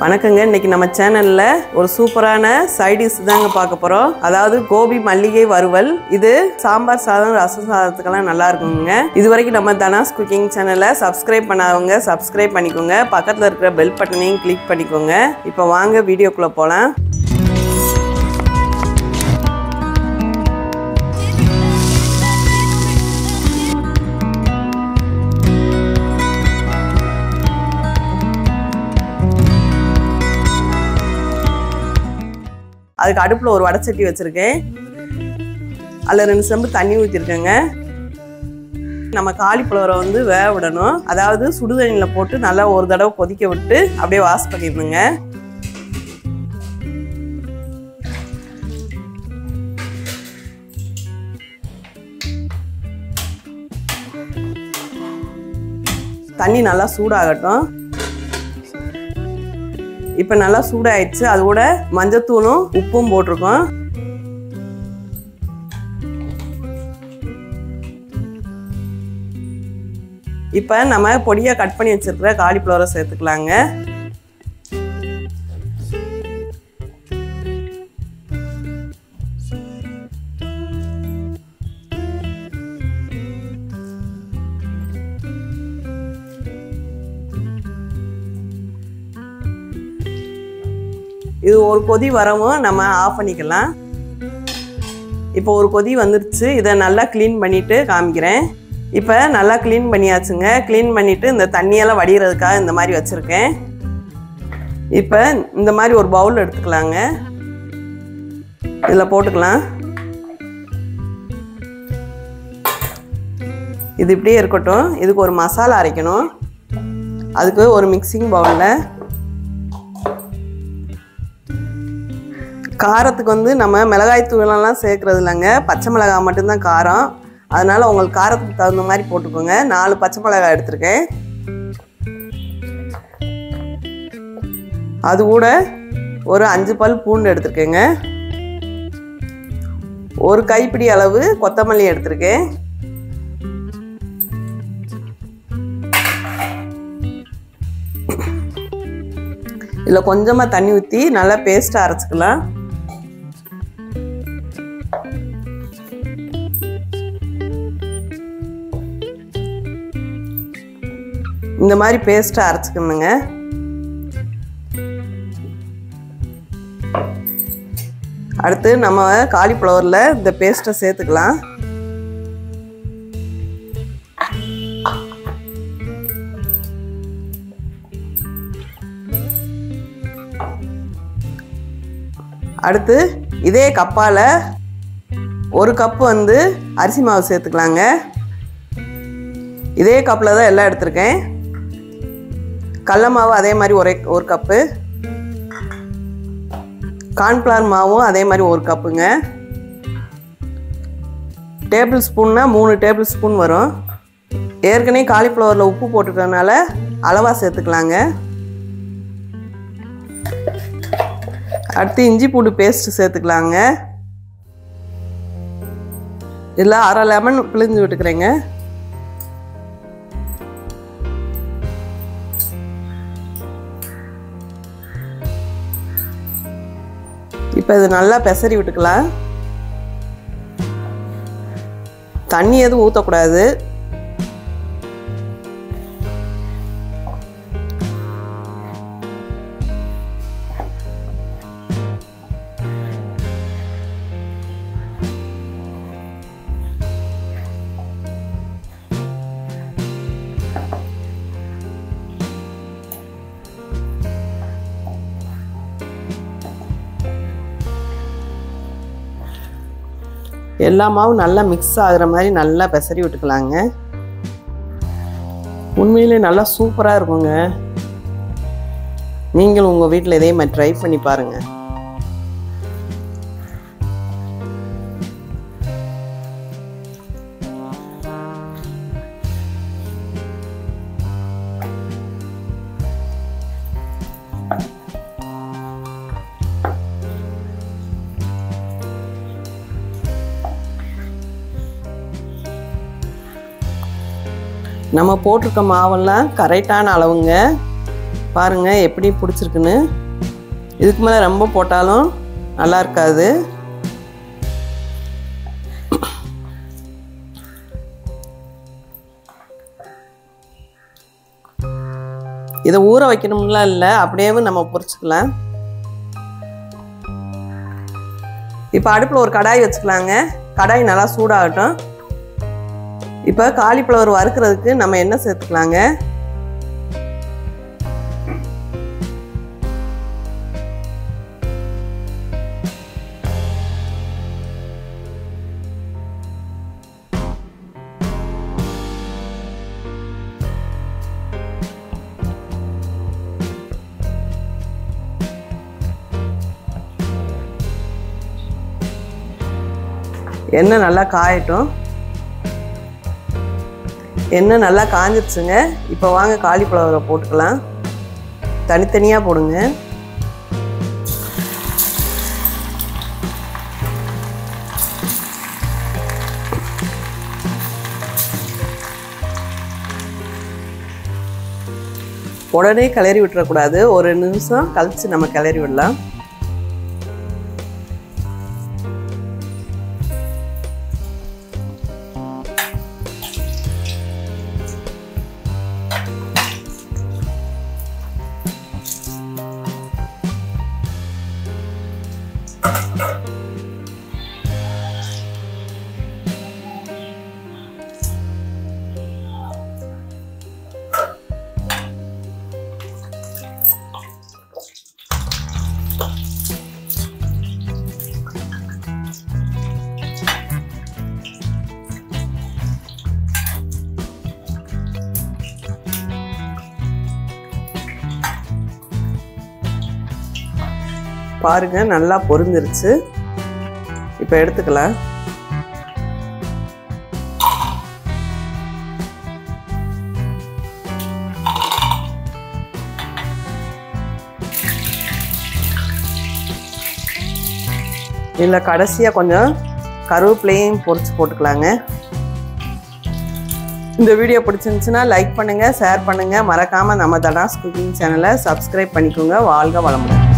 வணக்கங்க இன்னைக்கு நம்ம சேனல்ல ஒரு சூப்பரான சைடிஷ் தாங்க பார்க்க போறோம் அதாவது கோபி மல்லிகை வறுவல் இது சாம்பார் சாதம் ரசம் சாதத்துக்கெல்லாம் நல்லா இருக்குங்க இது வரைக்கும் நம்ம தனாஸ் குக்கிங் சேனலை சப்ஸ்கிரைப் பண்ணாதவங்க சப்ஸ்கிரைப் பண்ணிக்கோங்க பக்கத்தில் இருக்கிற பெல் பட்டனையும் கிளிக் பண்ணிக்கோங்க இப்போ வாங்க வீடியோக்குள்ள போகலாம் அதுக்கு அடுப்பில் ஒரு வடைச்சட்டி வச்சுருக்கேன் அதில் ரெண்டு செம்பு தண்ணி ஊற்றிருக்கேங்க நம்ம காலிஃப்ளவரை வந்து வேக விடணும் அதாவது சுடுதண்ணியில் போட்டு நல்லா ஒரு தடவை கொதிக்க விட்டு அப்படியே வாஷ் பண்ணிடணுங்க தண்ணி நல்லா சூடாகட்டும் இப்போ நல்லா சூடாயிடுச்சு அது கூட மஞ்சத்தூளும் உப்பும் போட்டிருக்கோம் இப்போ நம்ம பொடியாக கட் பண்ணி வச்சிருக்கிற காலிஃப்ளவரை சேர்த்துக்கலாங்க இது ஒரு கொதி வரவும் நம்ம ஆஃப் பண்ணிக்கலாம் இப்போ ஒரு கொதி வந்துருச்சு இதை நல்லா க்ளீன் பண்ணிவிட்டு காமிக்கிறேன் இப்போ நல்லா க்ளீன் பண்ணியாச்சுங்க க்ளீன் பண்ணிவிட்டு இந்த தண்ணியெல்லாம் வடிகிறதுக்காக இந்த மாதிரி வச்சுருக்கேன் இப்போ இந்த மாதிரி ஒரு பவுல் எடுத்துக்கலாங்க இதில் போட்டுக்கலாம் இது இப்படியே இருக்கட்டும் இதுக்கு ஒரு மசாலா அரைக்கணும் அதுக்கு ஒரு மிக்சிங் பவுலில் காரத்துக்கு வந்து நம்ம மிளகாய் தூளெல்லாம் சேர்க்குறது இல்லைங்க பச்சை மிளகாய் மட்டும்தான் காரம் அதனால் உங்களுக்கு காரத்துக்கு தகுந்த மாதிரி போட்டுக்கோங்க நாலு பச்சை மிளகாய் எடுத்திருக்கேன் அது கூட ஒரு அஞ்சு பல் பூண்டு எடுத்திருக்கேங்க ஒரு கைப்பிடி அளவு கொத்தமல்லி எடுத்திருக்கேன் இதில் கொஞ்சமாக தண்ணி ஊற்றி நல்லா பேஸ்ட்டாக அரைச்சிக்கலாம் இந்த மாதிரி பேஸ்ட்டாக அரைச்சிக்கணுங்க அடுத்து நம்ம காலிஃப்ளவரில் இந்த பேஸ்ட்டை சேர்த்துக்கலாம் அடுத்து இதே கப்பால் ஒரு கப்பு வந்து அரிசி மாவு சேர்த்துக்கலாங்க இதே கப்பில் தான் எல்லாம் எடுத்திருக்கேன் கடல மாவு அதே மாதிரி ஒரே ஒரு கப்பு கார்ன்ஃப்ளவர் மாவும் அதே மாதிரி ஒரு கப்புங்க டேபிள் ஸ்பூன்னா மூணு டேபிள் ஸ்பூன் வரும் ஏற்கனவே காலிஃப்ளவரில் உப்பு போட்டுக்கிறதுனால அளவாக சேர்த்துக்கலாங்க அடுத்து இஞ்சி பூண்டு பேஸ்ட் சேர்த்துக்கலாங்க இதில் அரை லெமன் பிழிஞ்சு விட்டுக்கிறேங்க இப்போ இது நல்லா பெசரி விட்டுக்கலாம் தண்ணி எதுவும் ஊற்றக்கூடாது எல்லா மாவும் நல்லா மிக்ஸ் ஆகுற மாதிரி நல்லா பெசரி விட்டுக்கலாங்க உண்மையிலே நல்லா சூப்பராக இருக்குங்க நீங்களும் உங்கள் வீட்டில் இதே மாதிரி ட்ரை பண்ணி பாருங்கள் நம்ம போட்டிருக்க மாவெல்லாம் கரெக்டான அளவுங்க பாருங்கள் எப்படி பிடிச்சிருக்குன்னு இதுக்கு மேலே ரொம்ப போட்டாலும் நல்லா இருக்காது இதை ஊற வைக்கணும்லாம் இல்லை அப்படியே நம்ம பொரிச்சுக்கலாம் இப்போ அடுப்பில் ஒரு கடாய் வச்சுக்கலாங்க கடாய் நல்லா சூடாகட்டும் இப்போ காலிஃப்ளவர் வறுக்கிறதுக்கு நம்ம என்ன சேர்த்துக்கலாங்க எண்ணெய் நல்லா காயட்டும் எண்ணெய் நல்லா காஞ்சிருச்சுங்க இப்போ வாங்க காலிஃப்ளவரை போட்டுக்கலாம் தனித்தனியாக போடுங்க உடனே கிளறி விட்டுறக்கூடாது ஒரு நிமிஷம் கழித்து நம்ம கிளறி விடலாம் பாருங்க நல்லா பொரிஞ்சிருச்சு இப்போ எடுத்துக்கலாம் இதில் கடைசியாக கொஞ்சம் கருவேப்பிலையும் பொரிச்சு போட்டுக்கலாங்க இந்த வீடியோ பிடிச்சிருந்துச்சுன்னா லைக் பண்ணுங்கள் ஷேர் பண்ணுங்கள் மறக்காமல் நம்ம தடாஸ் குக்கிங் சேனலை சப்ஸ்கிரைப் பண்ணிக்கோங்க வாழ்க வளமுடன்